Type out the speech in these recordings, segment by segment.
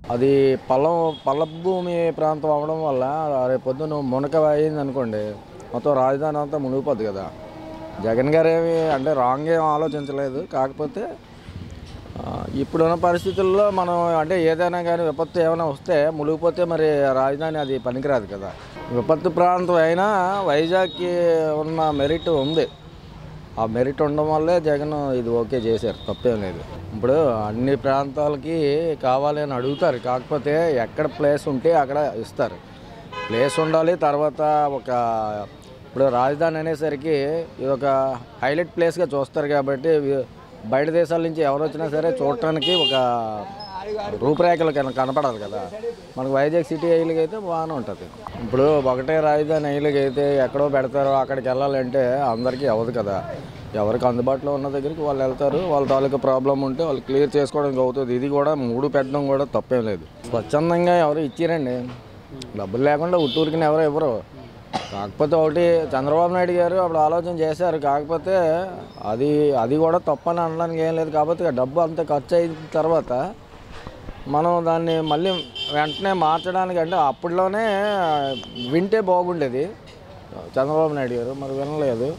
అది పొలం పల్ల భూమి ప్రాంతం అవడం వల్ల రేపు పొద్దున మునక అయింది అనుకోండి మొత్తం రాజధాని అంతా మునిగిపోద్ది కదా జగన్ గారు ఏమి అంటే రాంగ్ ఏం ఆలోచించలేదు కాకపోతే ఆ, ఇప్పుడున్న పరిస్థితుల్లో మనం అంటే ఏదైనా కానీ విపత్తు ఏమైనా వస్తే మునిగిపోతే మరి రాజధాని అది పనికిరాదు కదా విపత్తు ప్రాంతం అయినా వైజాగ్కి ఉన్న మెరిట్ ఉంది ఆ మెరిట్ ఉండడం వల్లే జగన్ ఇది ఓకే చేశారు తప్పేం లేదు ఇప్పుడు అన్ని ప్రాంతాలకి కావాలి అని అడుగుతారు కాకపోతే ఎక్కడ ప్లేస్ ఉంటే అక్కడ ఇస్తారు ప్లేస్ ఉండాలి తర్వాత ఒక ఇప్పుడు రాజధాని అనేసరికి ఇది ఒక హైలైట్ ప్లేస్గా చూస్తారు కాబట్టి వి- బయట దేశాల నుంచి ఎవరు వచ్చినా సరే చూడటానికి ఒక రూపురేఖలు కన కనపడాలి కదా మనకు వైజాగ్ సిటీ అయ్యలకి అయితే బాగానే ఉంటుంది ఇప్పుడు ఒకటే రాజధాని అయ్యలకి అయితే ఎక్కడో పెడతారో అక్కడికి వెళ్ళాలంటే అందరికీ అవ్వదు కదా ఎవరికి అందుబాటులో ఉన్న దగ్గరికి వాళ్ళు వెళ్తారు వాళ్ళ తాలూకా ప్రాబ్లం ఉంటే వాళ్ళు క్లియర్ చేసుకోవడానికి అవుతుంది ఇది కూడా మూడు పెట్టడం కూడా తప్పేం లేదు స్వచ్ఛందంగా ఎవరు ఇచ్చిరండి డబ్బులు లేకుండా ఉట్టూరికి ఎవరు ఇవ్వరు కాకపోతే ఒకటి చంద్రబాబు నాయుడు గారు అప్పుడు ఆలోచన చేశారు కాకపోతే అది అది కూడా తప్పని అనడానికి ఏం లేదు కాకపోతే ఆ డబ్బు అంత ఖర్చు అయిన తర్వాత మనం దాన్ని మళ్ళీ వెంటనే మార్చడానికి అంటే అప్పట్లోనే వింటే బాగుండేది చంద్రబాబు నాయుడు గారు మరి వినలేదు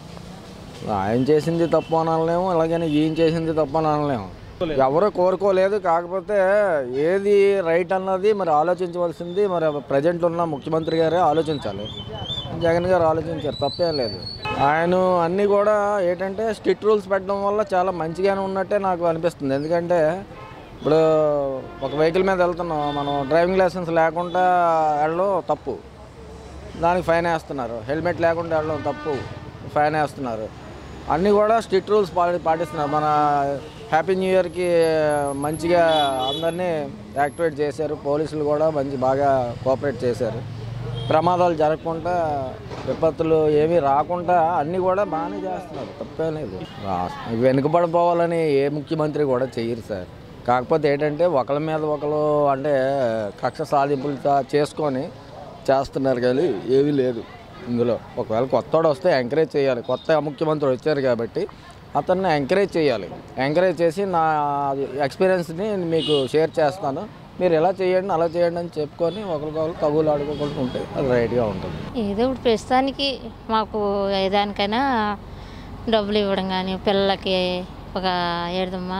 ఆయన చేసింది తప్పు అనలేము అలాగని ఈయన చేసింది తప్పు అని అనలేము ఎవరు కోరుకోలేదు కాకపోతే ఏది రైట్ అన్నది మరి ఆలోచించవలసింది మరి ప్రజెంట్ ఉన్న ముఖ్యమంత్రి గారే ఆలోచించాలి జగన్ గారు ఆలోచించారు తప్పేం లేదు ఆయన అన్నీ కూడా ఏంటంటే స్ట్రిక్ట్ రూల్స్ పెట్టడం వల్ల చాలా మంచిగానే ఉన్నట్టే నాకు అనిపిస్తుంది ఎందుకంటే ఇప్పుడు ఒక వెహికల్ మీద వెళ్తున్నాం మనం డ్రైవింగ్ లైసెన్స్ లేకుండా వెళ్ళడం తప్పు దానికి ఫైన్ వేస్తున్నారు హెల్మెట్ లేకుండా వెళ్ళడం తప్పు ఫైన్ వేస్తున్నారు అన్నీ కూడా స్ట్రిక్ట్ రూల్స్ పాటి పాటిస్తున్నారు మన హ్యాపీ న్యూ ఇయర్కి మంచిగా అందరినీ యాక్టివేట్ చేశారు పోలీసులు కూడా మంచి బాగా కోఆపరేట్ చేశారు ప్రమాదాలు జరగకుండా విపత్తులు ఏమీ రాకుండా అన్నీ కూడా బాగానే చేస్తున్నారు తప్పేం లేదు రా- వెనుకబడిపోవాలని ఏ ముఖ్యమంత్రి కూడా చెయ్యరు సార్ కాకపోతే ఏంటంటే ఒకళ్ళ మీద ఒకరు అంటే కక్ష సాధింపులు చా- చేసుకొని చేస్తున్నారు కానీ ఏమీ లేదు ఇందులో ఒకవేళ కొత్తోడు వస్తే ఎంకరేజ్ చేయాలి కొత్త ముఖ్యమంత్రి వచ్చారు కాబట్టి అతన్ని ఎంకరేజ్ చేయాలి ఎంకరేజ్ చేసి నా ఎక్స్పీరియన్స్ని మీకు షేర్ చేస్తాను మీరు ఎలా చేయండి అలా చేయండి అని చెప్పుకొని ఒకరికొకరు తగులు ఆడుకోకుండా ఉంటే అది రైట్గా ఉంటుంది ఏదో ఇప్పుడు ప్రస్తుతానికి మాకు ఏదానికైనా డబ్బులు ఇవ్వడం కానీ పిల్లలకి ఒక ఏడుదమ్మ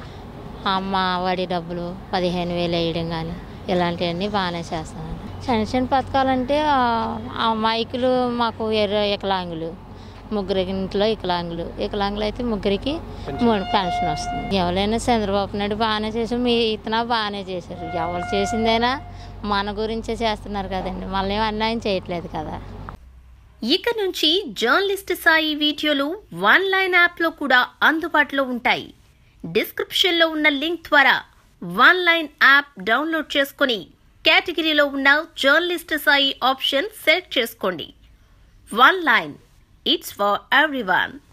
అమ్మ వడి డబ్బులు పదిహేను వేలు వేయడం కానీ ఇలాంటివన్నీ బాగానే చేస్తాను చిన్న చిన్న పథకాలంటే ఆ- ఆ మైకులు మాకు ఎర్ర వికలాంగులు ముగ్గురి ఇంట్లో వికలాంగులు వికలాంగులు అయితే ముగ్గురికి మూడు పెన్షన్ వస్తుంది ఎవరైనా చంద్రబాబు నాయుడు బాగానే చేసారు మీ ఇతన బాగానే చేశారు ఎవరు చేసిందైనా మన గురించే చేస్తున్నారు కదండి మళ్ళీ ఏం అన్యాయం చేయట్లేదు కదా ఇక నుంచి జర్నలిస్ట్ సాయి వీడియోలు వన్ లైన్ యాప్లో కూడా అందుబాటులో ఉంటాయి డిస్క్రిప్షన్లో ఉన్న లింక్ ద్వారా వన్ లైన్ యాప్ డౌన్లోడ్ చేసుకుని కేటగిరీలో ఉన్న జర్నలిస్ట్ సాయి ఆప్షన్ సెలెక్ట్ చేసుకోండి one line it's for everyone